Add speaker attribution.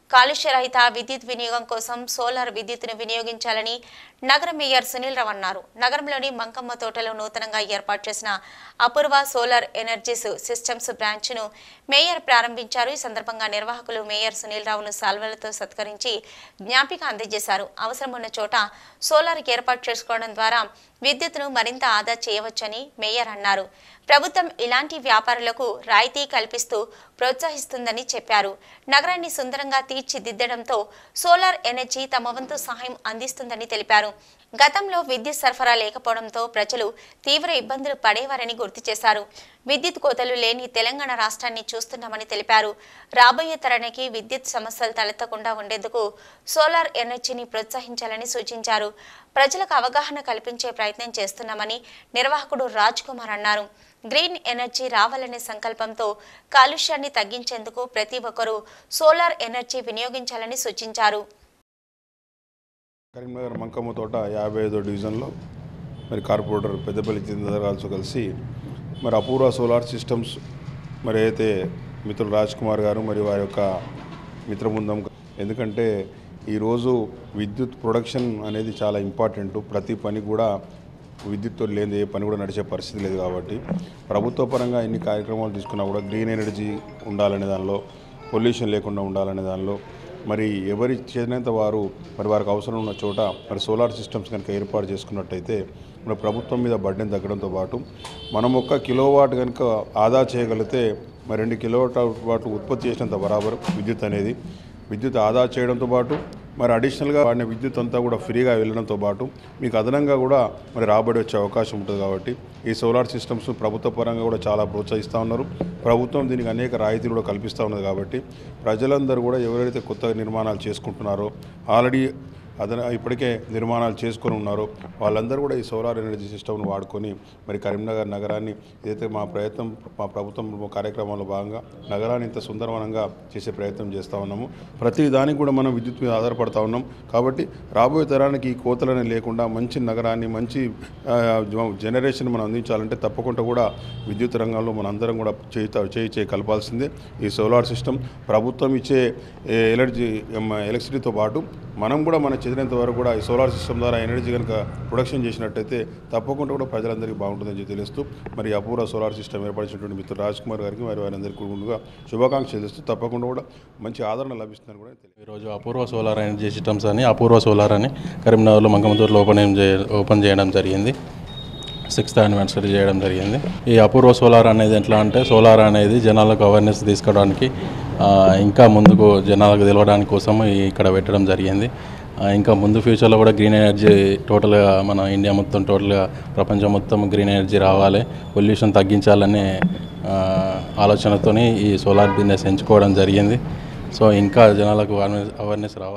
Speaker 1: కాలుష్యరహిత విద్యుత్ వినియోగం కోసం సోలార్ విద్యుత్తును వినియోగించాలని నగర మేయర్ సునీల్ రావు అన్నారు నగరంలోని మంకమ్మ తోటలో నూతనంగా ఏర్పాటు చేసిన Apurva solar energies systems branch ను మేయర్ ప్రారంభించారు ఈ సందర్భంగా నిర్వాహకులు మేయర్ సునీల్ రావును సాల్వలతో సత్కరించి జ్ఞాపిక అందజేశారు అవసరం ఉన్న చోట సోలార్ ఏర్పాటు చేసుకోవడం ద్వారా విద్యుత్తును మరింత ఆదా చేయవచ్చని మేయర్ అన్నారు ప్రభుత్వం ఇలాంటి వ్యాపారులకు రాయితీ కల్పిస్తూ ప్రోత్సహిస్తుందని చెప్పారు నగరాన్ని సుందరంగా తీర్చిదిద్దడంతో సోలార్ ఎనర్జీ తమ వంతు సహాయం అందిస్తుందని తెలిపారు గతంలో విద్యుత్ సరఫరా లేకపోవడంతో ప్రజలు తీవ్ర ఇబ్బందులు పడేవారని గుర్తు చేశారు విద్యుత్ కోతలు లేని తెలంగాణ రాష్ట్రాన్ని చూస్తున్నామని తెలిపారు రాబోయే తరానికి విద్యుత్ సమస్యలు తలెత్తకుండా ఉండేందుకు సోలార్ ఎనర్జీని ప్రోత్సహించాలని సూచించారు ప్రజలకు అవగాహన కల్పించే ప్రయత్నం చేస్తున్నామని నిర్వాహకుడు రాజ్ కుమార్ అన్నారు గ్రీన్ ఎనర్జీ రావాలనే సంకల్పంతో కాలుష్యాన్ని తగ్గించేందుకు ప్రతి ఒక్కరూ సోలార్ ఎనర్జీ వినియోగించాలని సూచించారు
Speaker 2: కరీంనగర్ మంకమ్మ తోట యాభై ఐదో డివిజన్లో మరి కార్పొరేటర్ పెద్దపల్లి జిందాల్తో కలిసి మరి అపూర్వ సోలార్ సిస్టమ్స్ మరి అయితే మిత్రులు రాజ్ కుమార్ గారు మరి వారి యొక్క మిత్రబృందం ఎందుకంటే ఈరోజు విద్యుత్ ప్రొడక్షన్ అనేది చాలా ఇంపార్టెంట్ ప్రతి పని కూడా విద్యుత్తో లేని ఏ పని కూడా నడిచే పరిస్థితి లేదు కాబట్టి ప్రభుత్వ పరంగా ఎన్ని కార్యక్రమాలు తీసుకున్నా కూడా గ్రీన్ ఎనర్జీ ఉండాలనే దానిలో పొల్యూషన్ లేకుండా ఉండాలనే దానిలో మరి ఎవరి చేసినంత వారు మరి వారికి అవసరం ఉన్న చోట మరి సోలార్ సిస్టమ్స్ కనుక ఏర్పాటు చేసుకున్నట్టయితే మన ప్రభుత్వం మీద బడ్డెన్ తగ్గడంతో పాటు మనం ఒక్క కిలోవాట్ కనుక ఆదా చేయగలిగితే మరి రెండు కిలోవాట్ వాట్లు ఉత్పత్తి చేసినంత బరాబర్ విద్యుత్ అనేది విద్యుత్ ఆదా చేయడంతో పాటు మరి అడిషనల్గా వాడిన విద్యుత్ అంతా కూడా ఫ్రీగా వెళ్ళడంతో పాటు మీకు అదనంగా కూడా మరి రాబడి వచ్చే అవకాశం ఉంటుంది కాబట్టి ఈ సోలార్ సిస్టమ్స్ ప్రభుత్వ పరంగా కూడా చాలా ప్రోత్సహిస్తూ ఉన్నారు ప్రభుత్వం దీనికి అనేక రాయితీలు కూడా కల్పిస్తూ ఉన్నది కాబట్టి ప్రజలందరూ కూడా ఎవరైతే కొత్త నిర్మాణాలు చేసుకుంటున్నారో ఆల్రెడీ అదన ఇప్పటికే నిర్మాణాలు చేసుకొని ఉన్నారో వాళ్ళందరూ కూడా ఈ సోలార్ ఎనర్జీ సిస్టమ్ను వాడుకొని మరి కరీంనగర్ నగరాన్ని ఏదైతే మా ప్రయత్నం మా ప్రభుత్వం కార్యక్రమంలో భాగంగా నగరాన్ని ఇంత సుందరవనంగా చేసే ప్రయత్నం చేస్తూ ఉన్నాము ప్రతి దానికి కూడా మనం విద్యుత్ మీద ఆధారపడతా ఉన్నాం కాబట్టి రాబోయే తరానికి ఈ కోతలనే లేకుండా మంచి నగరాన్ని మంచి ఆ, జనరేషన్ మనం అందించాలంటే తప్పకుండా కూడా విద్యుత్ రంగంలో మనందరం కూడా చేయి చేయి చేయి కలపాల్సిందే ఈ సోలార్ సిస్టమ్ ప్రభుత్వం ఇచ్చే ఏ, ఎలర్జీ ఎం, ఎలక్ట్రిసిటీతో పాటు మనం కూడా మన చెందినంత వరకు కూడా ఈ సోలార్ సిస్టమ్ ద్వారా ఎనర్జీ కనుక ప్రొడక్షన్ చేసినట్టయితే తప్పకుండా కూడా ప్రజలందరికీ బాగుంటుందని చెప్పి తెలుస్తూ మరి అపూర్వ సోలార్ సిస్టమ్ ఏర్పరిచినటువంటి మిత్రుడు రాజ్ కుమార్ గారికి మరి వారందరికీ ముందుగా శుభాకాంక్షలు తెలుస్తూ తప్పకుండా కూడా మంచి ఆదరణ లభిస్తుందని కూడా తెలియదు
Speaker 3: ఈరోజు అపూర్వ సోలార్ ఎనర్జీ సిస్టమ్స్ అని అపూర్వ సోలార్ అని కరీంనగర్లో మంగమతూరులో ఓపెన్ ఏం చే ఓపెన్ చేయడం జరిగింది సిక్స్త్ యానివర్సరీ చేయడం జరిగింది ఈ అపూర్వ సోలార్ అనేది ఎట్లా అంటే సోలార్ అనేది జనాలకు అవేర్నెస్ తీసుకోవడానికి ఆ, ఇంకా ముందుకు జనాలకు తెలవడానికి కోసం ఈ ఇక్కడ పెట్టడం జరిగింది ఆ, ఇంకా ముందు ఫ్యూచర్లో కూడా గ్రీన్ ఎనర్జీ టోటల్గా మన ఇండియా మొత్తం టోటల్గా ప్రపంచం మొత్తం గ్రీన్ ఎనర్జీ రావాలి పొల్యూషన్ తగ్గించాలనే ఆ, ఆలోచనతోని ఈ సోలార్ బిజినెస్ ఎంచుకోవడం జరిగింది సో ఇంకా జనాలకు అవేర్నెస్ అవేర్నెస్ రావాలి